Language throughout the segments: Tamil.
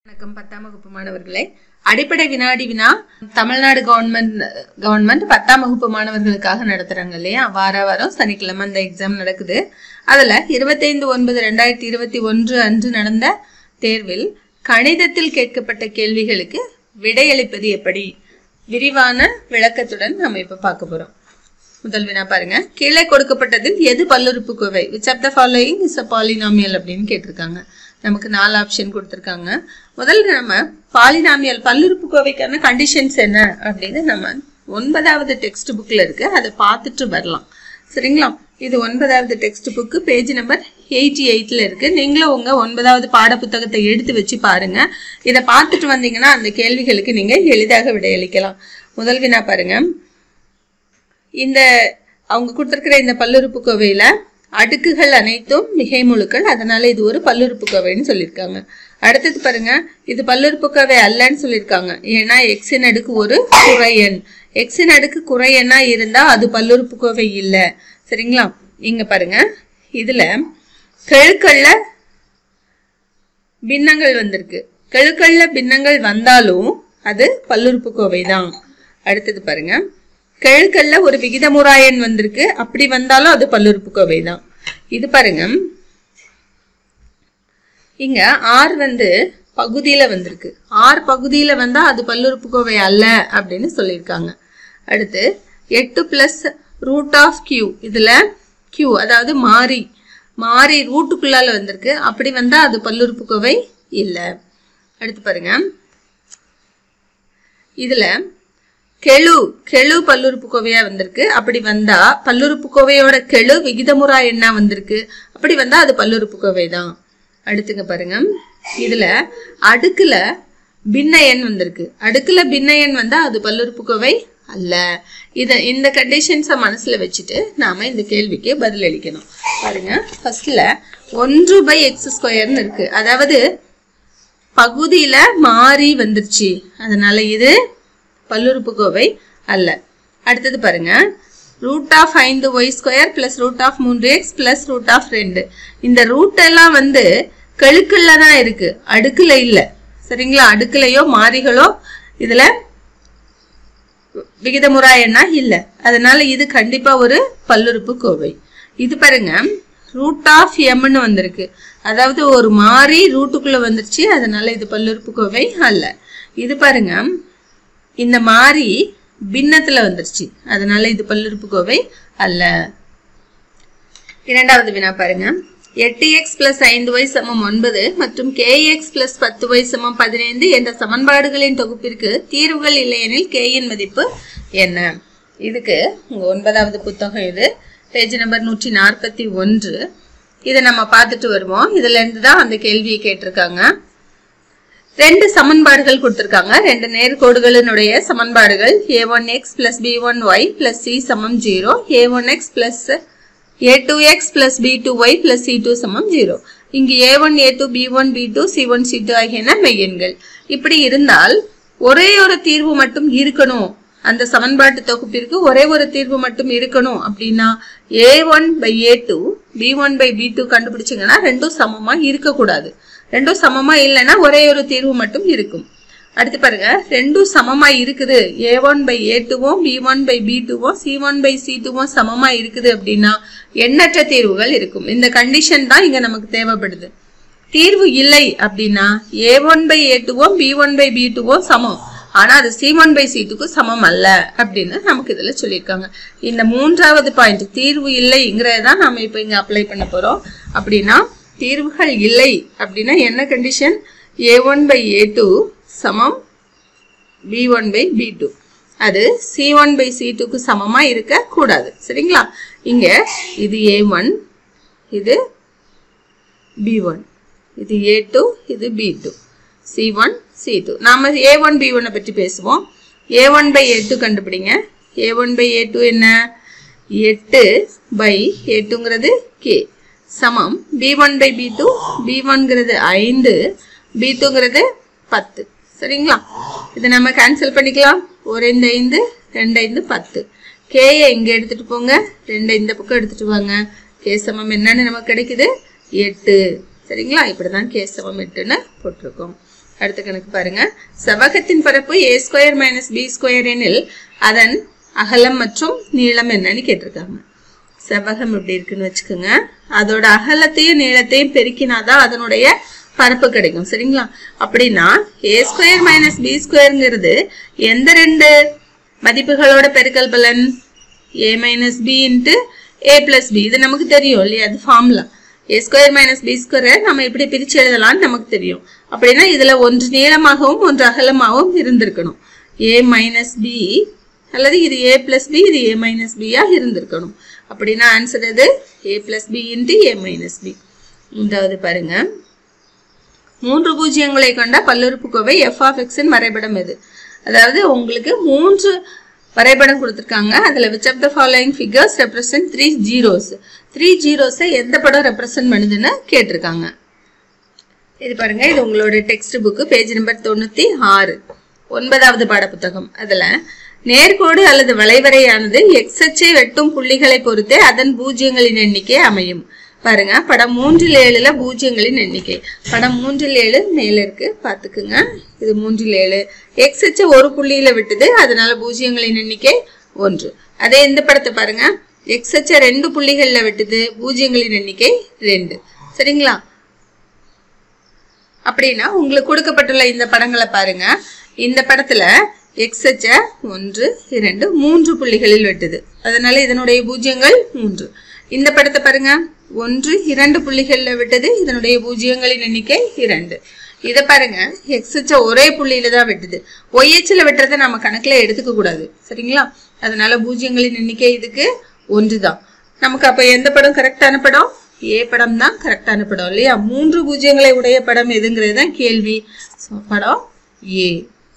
வணக்கம் பத்தாம் வகுப்பு மாணவர்களே அடிப்படை வினாடி வினா தமிழ்நாடு கவர்மெண்ட் கவர்மெண்ட் பத்தாம் வகுப்பு மாணவர்களுக்காக நடத்துறாங்க இல்லையா வார வாரம் சனிக்கிழமை அந்த எக்ஸாம் நடக்குது அதுல இருபத்தைந்து ஒன்பது ரெண்டாயிரத்தி இருபத்தி ஒன்று அன்று நடந்த தேர்வில் கணிதத்தில் கேட்கப்பட்ட கேள்விகளுக்கு விடையளிப்பது எப்படி விரிவான விளக்கத்துடன் நம்ம இப்ப பார்க்க போறோம் முதல் வினா பாருங்க கீழே கொடுக்கப்பட்டதில் எது பல்லுறுப்புக்கோவை which of the following is a polynomial அப்படின்னு கேட்டிருக்காங்க நமக்கு நாலு ஆப்ஷன் கொடுத்துருக்காங்க முதல்ல நம்ம பாலினாமியல் பல்லுறுப்புக்கோவைக்கான கண்டிஷன்ஸ் என்ன அப்படின்னு நம்ம ஒன்பதாவது டெக்ஸ்ட் புக்ல இருக்கு அதை பார்த்துட்டு வரலாம் சரிங்களா இது ஒன்பதாவது text book page number eighty எயிட்ல இருக்கு நீங்களும் உங்க ஒன்பதாவது பாட புத்தகத்தை எடுத்து வச்சு பாருங்க இதை பார்த்துட்டு வந்தீங்கன்னா அந்த கேள்விகளுக்கு நீங்க எளிதாக விடையளிக்கலாம் முதல் வினா பாருங்க இந்த அவங்க கொடுத்துருக்கிற இந்த பல்லுறுப்புக்கோவையில அடுக்குகள் அனைத்தும் மிகை முழுக்கள் அதனால இது ஒரு பல்லுறுப்புக்கோவைன்னு சொல்லியிருக்காங்க அடுத்தது பாருங்க இது பல்லுறுப்புக்கோவை அல்லன்னு சொல்லியிருக்காங்க ஏன்னா எக்ஸின் அடுக்கு ஒரு குறையன் எக்ஸின் அடுக்கு குறையனா இருந்தா அது பல்லுறுப்புக்கோவை இல்லை சரிங்களா இங்க பாருங்க இதுல கெழுக்கள்ல பின்னங்கள் வந்திருக்கு கெழுக்கள்ல பின்னங்கள் வந்தாலும் அது பல்லுறுப்புக்கோவை தான் அடுத்தது பாருங்க கெழுக்கள்ல ஒரு விகிதமுறாயன் வந்திருக்கு அப்படி வந்தாலும் அது பல்லுறுப்புக்கோவை தான் இது பாருங்க இங்க ஆர் வந்து பகுதியில வந்திருக்கு ஆர் பகுதியில வந்தா அது பல்லுறுப்புக்கோவை அல்ல அப்படின்னு சொல்லியிருக்காங்க அடுத்து எட்டு பிளஸ் ரூட் ஆஃப் கியூ இதுல கியூ அதாவது மாறி மாறி ரூட்டுக்குள்ளால வந்திருக்கு அப்படி வந்தா அது பல்லுறுப்புக்கோவை இல்லை அடுத்து பாருங்க இதுல கெழு கெழு பல்லுறுப்புக்கோவையா வந்திருக்கு அப்படி வந்தா பல்லுறுப்புக்கோவையோட கெழு விகிதமுறா என்ன வந்திருக்கு அப்படி வந்தா அது பல்லுறுப்புக்கோவை தான் அடுத்துங்க பாருங்க இதுல அடுக்குல பின்ன எண் வந்திருக்கு அடுக்குல பின்ன எண் வந்தா அது பல்லுறுப்புக்கோவை அல்ல இத இந்த கண்டிஷன்ஸை மனசுல வச்சுட்டு நாம இந்த கேள்விக்கு பதில் அளிக்கணும் பாருங்க ஃபர்ஸ்ட்ல ஒன்று பை எக்ஸ் ஸ்கொயர்னு இருக்கு அதாவது பகுதியில மாறி வந்துருச்சு அதனால இது பல்லுறுப்புக்கோவை அல்ல அடுத்தது பாருங்க ரூட் ஆஃப் ஐந்து y square plus root of மூன்று எக்ஸ் பிளஸ் ரூட் ஆஃப் ரெண்டு இந்த ரூட் எல்லாம் வந்து கெழுக்கள்ல தான் இருக்கு அடுக்குல இல்ல சரிங்களா அடுக்குலையோ மாறிகளோ இதுல விகிதமுறா என்ன இல்ல அதனால இது கண்டிப்பா ஒரு பல்லுறுப்புக்கோவை இது பாருங்க ரூட் ஆஃப் எம்னு வந்திருக்கு அதாவது ஒரு மாறி ரூட்டுக்குள்ள வந்துருச்சு அதனால இது பல்லுறுப்புக்கோவை அல்ல இது பாருங்க இந்த மாறி பின்னத்துல வந்துருச்சு அதனால இது பல்லுறுப்புக்கோவை அல்ல இரண்டாவது வினா பாருங்க எட்டு எக்ஸ் பிளஸ் ஐந்து ஒய் சமம் ஒன்பது மற்றும் கே எக்ஸ் பிளஸ் பத்து ஒய் சமம் பதினைந்து என்ற சமன்பாடுகளின் தொகுப்பிற்கு தீர்வுகள் இல்லையெனில் கே யின் மதிப்பு என்ன இதுக்கு உங்க ஒன்பதாவது புத்தகம் இது பேஜ் நம்பர் நூற்றி நாற்பத்தி ஒன்று இதை நம்ம பார்த்துட்டு வருவோம் இதுல இருந்து தான் அந்த கேள்வியை கேட்டிருக்காங்க ரெண்டு சமன்பாடுகள் கொடுத்திருக்காங்க ரெண்டு நேர்கோடுகளினுடைய சமன்பாடுகள் a one x plus b one y plus c சமம் zero a one x plus a two x plus b two y plus c two சமம் ஜீரோ இங்கு a one a two b one b two c one c two ஆகியன மெய்யெண்கள் இப்படி இருந்தால் ஒரே ஒரு தீர்வு மட்டும் இருக்கணும் அந்த சமன்பாட்டு தொகுப்பிற்கு ஒரே ஒரு தீர்வு மட்டும் இருக்கணும் அப்படின்னா a one by a two b one by b two கண்டுபிடிச்சிங்கன்னா ரெண்டும் சமமா இருக்கக்கூடாது ரெண்டும் சமமா இல்லைன்னா ஒரே ஒரு தீர்வு மட்டும் இருக்கும் அடுத்து பாருங்க ரெண்டும் சமமா இருக்குது ஏ ஒன் பை ஏ டூவும் பி ஒன் பை பி டூவும் சி ஒன் பை சி டூவும் சமமா இருக்குது அப்படின்னா எண்ணற்ற தீர்வுகள் இருக்கும் இந்த கண்டிஷன் தான் இங்க நமக்கு தேவைப்படுது தீர்வு இல்லை அப்படின்னா ஏ ஒன் பை ஏ டூவும் பி ஒன் பை பி டூவும் சமம் ஆனா அது சி ஒன் பை சி டூக்கு சமம் அல்ல அப்படின்னு நமக்கு இதுல சொல்லியிருக்காங்க இந்த மூன்றாவது பாயிண்ட் தீர்வு இல்லைங்கிறதான் நாம இப்ப இங்க அப்ளை பண்ண போறோம் அப்படின்னா தீர்வுகள் இல்லை அப்படின்னா என்ன condition a one by a two சமம் b one by b two அது சி ஒன் பை சி டூக்கு சமமா இருக்க கூடாது சரிங்களா இங்க இது ஏ ஒன் இது பி ஒன் இது ஏ டூ இது b two c one c two நாம ஏ ஒன் பி ஒன்னை பற்றி பேசுவோம் a one by a two கண்டுபிடிங்க a one by a two என்ன எட்டு பை ஏ டூங்கிறது கே சமம் b one by b two b ஒன்ங்கிறது ஐந்து பி டூங்கிறது பத்து சரிங்களா இதை நம்ம கேன்சல் பண்ணிக்கலாம் ஒரு ஐந்து ஐந்து ரெண்டு ஐந்து பத்து கேயை இங்கே எடுத்துட்டு போங்க ரெண்டு இந்த பக்கம் எடுத்துட்டு வாங்க கே சமம் என்னன்னு நமக்கு கிடைக்குது எட்டு சரிங்களா இப்படிதான் கே சமம் எட்டுன்னு போட்டிருக்கோம் அடுத்த கணக்கு பாருங்க செவ்வகத்தின் பரப்பு a square minus b square எனில் அதன் அகலம் மற்றும் நீளம் என்னன்னு கேட்டிருக்காங்க செவ்வகம் இப்படி இருக்குன்னு வச்சுக்கோங்க அதோட அகலத்தையும் நீளத்தையும் பெருக்கினாதான் அதனுடைய பரப்பு கிடைக்கும் சரிங்களா அப்படின்னா ஏ ஸ்கொயர் மைனஸ் பி ஸ்கொயருங்கிறது எந்த ரெண்டு மதிப்புகளோட பெருக்கல் பலன் a minus b into a plus b இது நமக்கு தெரியும் இல்லையா அது formula a square minus b square நம்ம இப்படி பிரிச்சு எழுதலாம்னு நமக்கு தெரியும் அப்படின்னா இதுல ஒன்று நீளமாகவும் ஒன்று அகலமாகவும் இருந்திருக்கணும் ஏ மைனஸ் பி அல்லது இது ஏ பிளஸ் பி இது ஏ மைனஸ் பியா இருந்திருக்கணும் அப்படின்னா ஆன்சர் எது a plus b into a minus b மூன்றாவது பாருங்க மூன்று பூஜ்ஜியங்களை கொண்ட பல்லுறுப்புக்கோவை எஃப் ஆஃப் எக்ஸின் வரைபடம் எது அதாவது உங்களுக்கு மூன்று வரைபடம் கொடுத்துருக்காங்க அதில் which of the following figures represent three zeros three ஜீரோஸை எந்த படம் ரெப்ரசன்ட் பண்ணுதுன்னு கேட்டிருக்காங்க இது பாருங்க இது உங்களோட டெக்ஸ்ட் புக்கு பேஜ் நம்பர் தொண்ணூற்றி ஆறு ஒன்பதாவது பாடப்புத்தகம் அதில் நேர்கோடு அல்லது வளைவரையானது எக்ஸ் அச்சை வெட்டும் புள்ளிகளை பொறுத்தே அதன் பூஜ்ஜியங்களின் எண்ணிக்கை அமையும் பாருங்க படம் மூன்றில் ஏழுல பூஜ்ஜியங்களின் எண்ணிக்கை படம் மூன்றில் ஏழு மேல இருக்கு பாத்துக்குங்க இது மூன்றில் ஏழு எக்ஸ் அச்சை ஒரு புள்ளியில விட்டுது அதனால பூஜ்ஜியங்களின் எண்ணிக்கை ஒன்று அதே இந்த படத்தை பாருங்க எக்ஸ் அச்சை ரெண்டு புள்ளிகள்ல விட்டுது பூஜ்ஜியங்களின் எண்ணிக்கை ரெண்டு சரிங்களா அப்படின்னா உங்களுக்கு கொடுக்கப்பட்டுள்ள இந்த படங்களை பாருங்க இந்த படத்துல எக்ஸ் அச்ச ஒன்று இரண்டு மூன்று புள்ளிகளில் வெட்டுது அதனால இதனுடைய பூஜ்ஜியங்கள் மூன்று இந்த படத்தை பாருங்க ஒன்று இரண்டு புள்ளிகள்ல விட்டது இதனுடைய பூஜ்ஜியங்களின் எண்ணிக்கை இரண்டு இதை பாருங்க எக்ஸ் அச்ச ஒரே புள்ளியில தான் வெட்டுது ஒய் அச்சில் வெட்டுறதை நம்ம கணக்குல எடுத்துக்க கூடாது சரிங்களா அதனால பூஜ்ஜியங்களின் எண்ணிக்கை இதுக்கு ஒன்று தான் நமக்கு அப்ப எந்த படம் கரெக்டான படம் ஏ படம் தான் கரெக்டான படம் இல்லையா மூன்று பூஜ்ஜியங்களை உடைய படம் எதுங்கிறது தான் கேள்வி So, படம் ஏ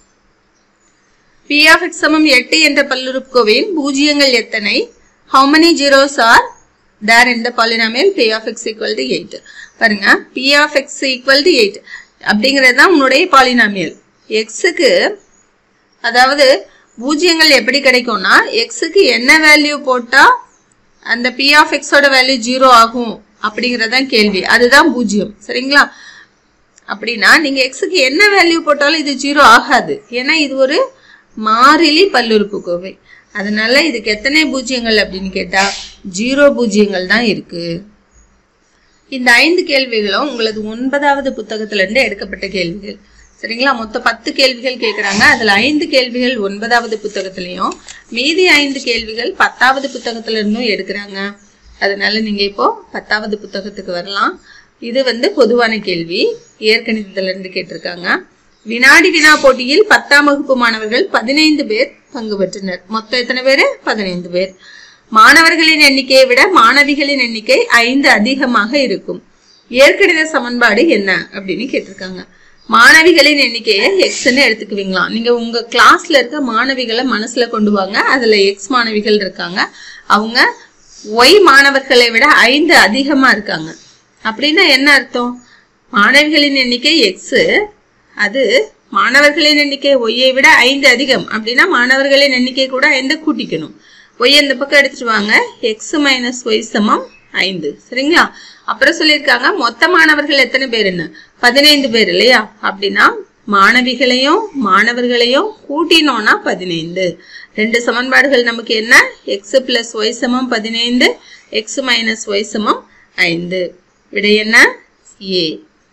பி ஆஃப் எக்ஸ் சமம் எட்டு என்ற பல்லுறுப்புக்கோவையின் பூஜ்ஜியங்கள் எத்தனை how many zeros are there in the polynomial p of x equal to 8 பாருங்க p of x equal to 8 அப்படிங்கிறது தான் உன்னுடைய பாலினாமியல் எக்ஸுக்கு அதாவது பூஜ்ஜியங்கள் எப்படி கிடைக்கும்னா எக்ஸுக்கு என்ன வேல்யூ போட்டா அந்த பி ஆஃப் எக்ஸோட வேல்யூ ஜீரோ ஆகும் அப்படிங்கறதான் கேள்வி அதுதான் பூஜ்ஜியம் சரிங்களா அப்படின்னா நீங்க எக்ஸுக்கு என்ன வேல்யூ போட்டாலும் இது ஜீரோ ஆகாது ஏன்னா இது ஒரு மாறிலி பல்லுறுப்புக்கோவை அதனால இதுக்கு எத்தனை பூஜ்ஜியங்கள் அப்படின்னு கேட்டா ஜீரோ பூஜ்ஜியங்கள் தான் இருக்கு இந்த ஐந்து கேள்விகளும் உங்களது ஒன்பதாவது புத்தகத்துல இருந்து எடுக்கப்பட்ட கேள்விகள் சரிங்களா மொத்தம் பத்து கேள்விகள் கேட்குறாங்க அதுல ஐந்து கேள்விகள் ஒன்பதாவது புத்தகத்திலையும் மீதி ஐந்து கேள்விகள் பத்தாவது புத்தகத்துல இருந்தும் எடுக்கிறாங்க அதனால நீங்க இப்போ பத்தாவது புத்தகத்துக்கு வரலாம் இது வந்து பொதுவான கேள்வி இயற்கணிதத்துல இருந்து கேட்டிருக்காங்க வினாடி வினா போட்டியில் பத்தாம் வகுப்பு மாணவர்கள் பதினைந்து பேர் பங்கு பெற்றனர் மொத்தம் எத்தனை பேரு பதினைந்து பேர் மாணவர்களின் எண்ணிக்கையை விட மாணவிகளின் எண்ணிக்கை ஐந்து அதிகமாக இருக்கும் இயற்கணித சமன்பாடு என்ன அப்படின்னு கேட்டிருக்காங்க மாணவிகளின் எண்ணிக்கையை எக்ஸ்ன்னு எடுத்துக்குவீங்களாம் நீங்க உங்க கிளாஸ்ல இருக்க மாணவிகளை மனசுல கொண்டு வாங்க அதுல எக்ஸ் மாணவிகள் இருக்காங்க அவங்க ஒய் மாணவர்களை விட ஐந்து அதிகமா இருக்காங்க அப்படின்னா என்ன அர்த்தம் மாணவிகளின் எண்ணிக்கை எக்ஸ் அது மாணவர்களின் எண்ணிக்கை ஒய்யை விட ஐந்து அதிகம் அப்படின்னா மாணவர்களின் எண்ணிக்கை கூட ஐந்து கூட்டிக்கணும் ஒய் அந்த பக்கம் எடுத்துட்டு வாங்க எக்ஸ் மைனஸ் ஒய் சமம் ஐந்து சரிங்களா அப்புறம் சொல்லியிருக்காங்க மொத்த மாணவர்கள் எத்தனை பேருன்னு பதினைந்து பேர் இல்லையா அப்படின்னா மாணவிகளையும் மாணவர்களையும் கூட்டினோம்னா பதினைந்து ரெண்டு சமன்பாடுகள் நமக்கு என்ன எக்ஸ் பிளஸ் ஒய் சமம் பதினைந்து எக்ஸ் மைனஸ் ஒய் சமம் ஐந்து விடை என்ன ஏ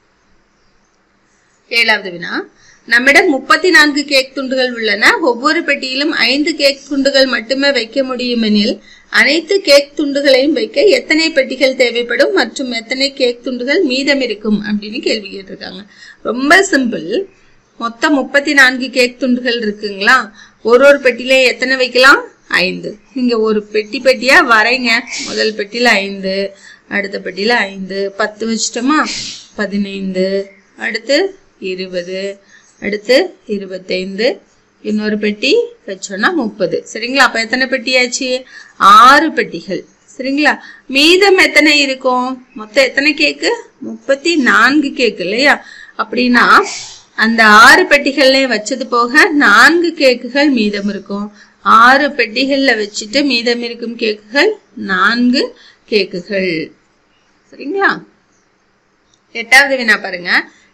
ஏழாவது வினா நம்மிடம் முப்பத்தி நான்கு கேக் துண்டுகள் உள்ளன ஒவ்வொரு பெட்டியிலும் ஐந்து கேக் துண்டுகள் மட்டுமே வைக்க முடியும் எனில் அனைத்து கேக் துண்டுகளையும் வைக்க எத்தனை பெட்டிகள் தேவைப்படும் மற்றும் எத்தனை கேக் துண்டுகள் மீதம் இருக்கும் அப்படின்னு கேள்வி கேட்டிருக்காங்க ரொம்ப சிம்பிள் மொத்தம் முப்பத்தி நான்கு கேக் துண்டுகள் இருக்குங்களா ஒரு ஒரு பெட்டியில எத்தனை வைக்கலாம் ஐந்து நீங்க ஒரு பெட்டி பெட்டியா வரைங்க முதல் பெட்டியில ஐந்து அடுத்த பெட்டியில ஐந்து பத்து வச்சிட்டோமா பதினைந்து அடுத்து இருபது அடுத்து இருபத்தைந்து இன்னொரு பெட்டி வச்சோம்னா முப்பது சரிங்களா அப்ப எத்தனை பெட்டியாச்சு ஆறு பெட்டிகள் சரிங்களா மீதம் எத்தனை இருக்கும் மொத்தம் எத்தனை கேக்கு முப்பத்தி நான்கு கேக்கு இல்லையா அப்படின்னா அந்த ஆறு பெட்டிகள்ல வச்சது போக நான்கு கேக்குகள் மீதம் இருக்கும் ஆறு பெட்டிகள்ல வச்சுட்டு மீதம் இருக்கும் கேக்குகள் நான்கு கேக்குகள் சரிங்களா எட்டாவது வினா பாருங்க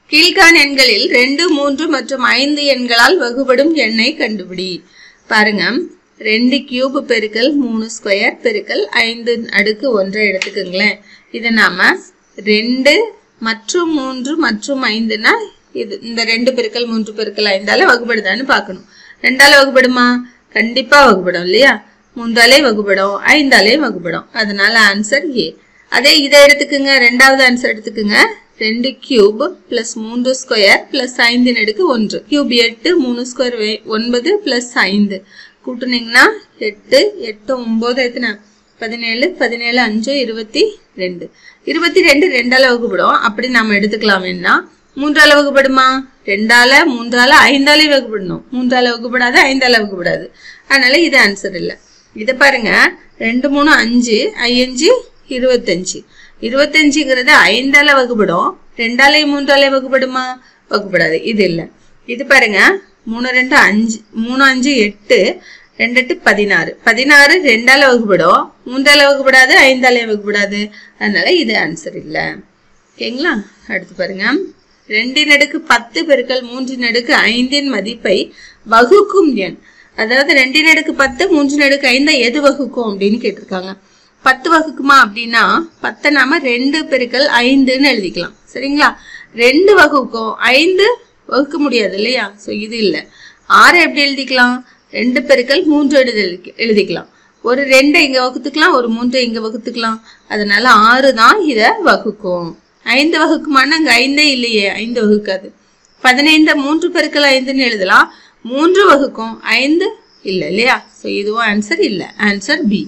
கீழ்கான் எண்களில் ரெண்டு மூன்று மற்றும் ஐந்து எண்களால் வகுபடும் எண்ணை கண்டுபிடி பாருங்க ரெண்டு கியூப் பெருக்கல் மூணு ஸ்கொயர் பெருக்கல் ஐந்து அடுக்கு ஒன்றை எடுத்துக்கோங்களேன் இதை நாம ரெண்டு மற்றும் மூன்று மற்றும் ஐந்துனா இது இந்த ரெண்டு பெருக்கல் மூன்று பெருக்கல் ஐந்தால வகுபடுதான்னு பார்க்கணும் ரெண்டால வகுபடுமா கண்டிப்பா வகுபடும் இல்லையா மூன்றாலே வகுபடும் ஐந்தாலே வகுபடும் அதனால ஆன்சர் ஏ அதே இதை எடுத்துக்குங்க ரெண்டாவது ஆன்சர் எடுத்துக்குங்க ரெண்டு கியூப் பிளஸ் மூன்று ஸ்கொயர் பிளஸ் ஐந்தின் அடுக்கு ஒன்று கியூப் எட்டு மூணு ஸ்கொயர் ஒன்பது பிளஸ் ஐந்து கூட்டுனீங்கன்னா எட்டு எட்டு ஒன்பது எத்தனை பதினேழு பதினேழு அஞ்சு இருபத்தி ரெண்டு இருபத்தி ரெண்டு ரெண்டால வகுப்படும் அப்படி நாம எடுத்துக்கலாம் வேணா மூன்றால வகுப்படுமா ரெண்டால மூன்றால ஐந்தாலே வகுப்படணும் மூன்றால வகுப்படாது ஐந்தால வகுப்படாது அதனால இது ஆன்சர் இல்லை இதை பாருங்க ரெண்டு மூணு அஞ்சு ஐயஞ்சு இருபத்தஞ்சு இருபத்தஞ்சுங்கிறது ஐந்தால வகுப்படும் ரெண்டாலே மூன்றாலே வகுப்படுமா வகுப்படாது இது இல்லை இது பாருங்க மூணு ரெண்டு அஞ்சு மூணு அஞ்சு எட்டு ரெண்டு எட்டு பதினாறு பதினாறு ரெண்டால வகுப்படும் மூன்றால வகுப்படாது ஐந்தாலே வகுப்படாது அதனால இது ஆன்சர் இல்லை ஓகேங்களா அடுத்து பாருங்க ரெண்டின் அடுக்கு பத்து பெருக்கல் மூன்றின் அடுக்கு ஐந்தின் மதிப்பை வகுக்கும் எண் அதாவது ரெண்டின் அடுக்கு பத்து மூன்றின் அடுக்கு ஐந்தை எது வகுக்கும் அப்படின்னு கேட்டிருக்காங்க பத்து வகுக்குமா அப்படின்னா பத்தை நாம ரெண்டு பெருக்கல் ஐந்துன்னு எழுதிக்கலாம் சரிங்களா ரெண்டு வகுக்கும் ஐந்து வகுக்க முடியாது இல்லையா ஸோ இது இல்லை ஆறு எப்படி எழுதிக்கலாம் ரெண்டு பெருக்கல் மூன்று எழுதி எழுதிக்கலாம் ஒரு ரெண்டை இங்க வகுத்துக்கலாம் ஒரு மூன்றை இங்க வகுத்துக்கலாம் அதனால ஆறு தான் இதை வகுக்கும் ஐந்து வகுக்குமானா அங்க ஐந்தே இல்லையே ஐந்து வகுக்காது பதினைந்து மூன்று பெருக்கல் ஐந்துன்னு எழுதலாம் மூன்று வகுக்கும் ஐந்து இல்லை இல்லையா ஸோ இதுவும் ஆன்சர் இல்லை ஆன்சர் பி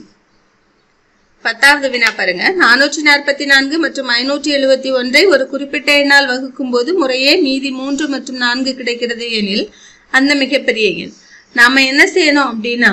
பத்தாவது வினா பாருங்க நானூற்றி நாற்பத்தி நான்கு மற்றும் ஐநூற்றி எழுபத்தி ஒன்றை ஒரு குறிப்பிட்ட எண்ணால் வகுக்கும் போது முறையே மீதி மூன்று மற்றும் நான்கு கிடைக்கிறது எனில் அந்த மிகப்பெரிய எண் நாம என்ன செய்யணும் அப்படின்னா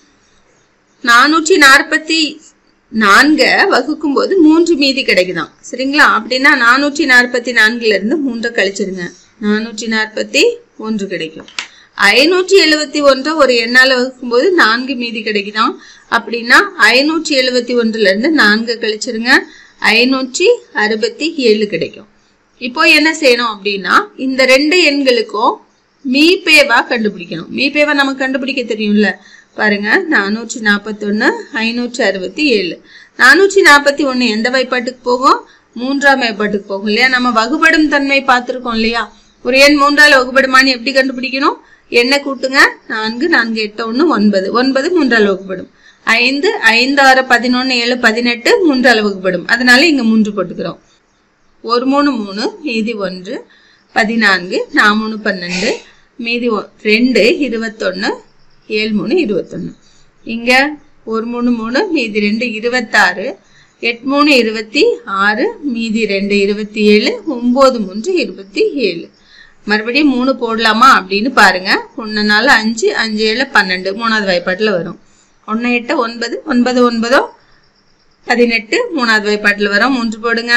நானூற்றி நாற்பத்தி நான்கை வகுக்கும் போது மூன்று மீதி கிடைக்குதாம் சரிங்களா அப்படின்னா நானூற்றி நாற்பத்தி நான்குல இருந்து மூன்றை கழிச்சிருங்க நானூற்றி நாற்பத்தி ஒன்று கிடைக்கும் ஐநூற்றி எழுபத்தி ஒன்றை ஒரு எண்ணால வகுக்கும் போது நான்கு மீதி கிடைக்குதாம் அப்படின்னா ஐநூற்றி எழுபத்தி ஒன்றுல இருந்து நான்கு கழிச்சிருங்க ஐநூற்றி அறுபத்தி ஏழு கிடைக்கும் இப்போ என்ன செய்யணும் அப்படின்னா இந்த ரெண்டு எண்களுக்கும் மீபேவா கண்டுபிடிக்கணும் மீபேவா நமக்கு கண்டுபிடிக்க தெரியும்ல பாருங்க நானூற்றி நாற்பத்தொன்னு ஐநூற்றி அறுபத்தி ஏழு நானூற்றி நாற்பத்தி ஒன்று எந்த வாய்ப்பாட்டுக்கு போகும் மூன்றாம் வாய்ப்பாட்டுக்கு போகும் இல்லையா நம்ம வகுபடும் தன்மை பார்த்துருக்கோம் இல்லையா ஒரு எண் மூன்றால் வகுபடுமான்னு எப்படி கண்டுபிடிக்கணும் எண்ணை கூட்டுங்க நான்கு நான்கு எட்டு ஒன்று ஒன்பது ஒன்பது மூன்றால் வகுப்படும் ஐந்து ஐந்து ஆறு பதினொன்று ஏழு பதினெட்டு மூன்றால் வகுப்படும் அதனால இங்க மூன்று போட்டுக்கிறோம் ஒரு மூணு மூணு மீதி ஒன்று பதினான்கு நான் மூணு பன்னெண்டு மீதி ஒ- ரெண்டு இருபத்தொன்று ஏழு மூணு இருபத்தொன்று இங்கே ஒரு மூணு மூணு மீதி ரெண்டு இருபத்தாறு எட்டு மூணு இருபத்தி ஆறு மீதி ரெண்டு இருபத்தி ஏழு ஒம்பது மூன்று இருபத்தி ஏழு மறுபடியும் மூணு போடலாமா அப்படின்னு பாருங்க ஒன்று நாலு அஞ்சு அஞ்சு ஏழு பன்னெண்டு மூணாவது வாய்ப்பாட்டில் வரும் ஒன்று எட்டு ஒன்பது ஒன்பது ஒன்பதோ பதினெட்டு மூணாவது வாய்ப்பாட்டில் வரும் மூன்று போடுங்க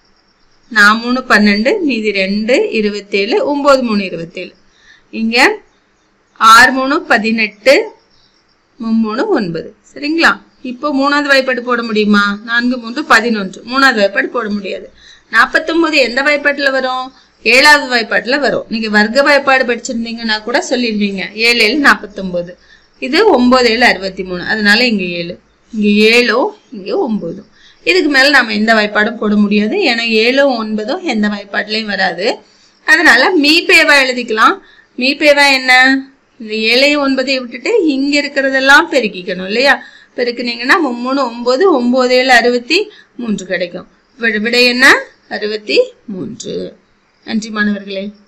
நான் மூணு பன்னெண்டு மீதி ரெண்டு இருபத்தேழு ஒம்பது மூணு இருபத்தேழு இங்கே ஆறு மூணு பதினெட்டு மும்மூணு ஒன்பது சரிங்களா இப்போ மூணாவது வாய்ப்பாடு போட முடியுமா நான்கு மூன்று பதினொன்று மூணாவது வாய்ப்பாடு போட முடியாது நாற்பத்தொன்பது எந்த வாய்ப்பாட்டில் வரும் ஏழாவது வாய்ப்பாட்டில் வரும் நீங்க வர்க்க வாய்ப்பாடு படிச்சிருந்தீங்கன்னா கூட சொல்லிடுவீங்க ஏழு ஏழு நாற்பத்தொன்பது இது ஒன்பது ஏழு அறுபத்தி மூணு அதனால இங்க ஏழு இங்க ஏழோ இங்க ஒன்பதும் இதுக்கு மேல நாம எந்த வாய்ப்பாடும் போட முடியாது ஏன்னா ஏழும் ஒன்பதும் எந்த வாய்ப்பாட்டிலையும் வராது அதனால மீபேவா எழுதிக்கலாம் மீபேவா என்ன இந்த ஏழையும் ஒன்பதையும் விட்டுட்டு இங்க இருக்கிறதெல்லாம் பெருக்கிக்கணும் இல்லையா பெருக்குனீங்கன்னா மூணு ஒன்பது ஒன்பது ஏழு அறுபத்தி மூன்று கிடைக்கும் விட- விடை என்ன அறுபத்தி மூன்று நன்றி மாணவர்களே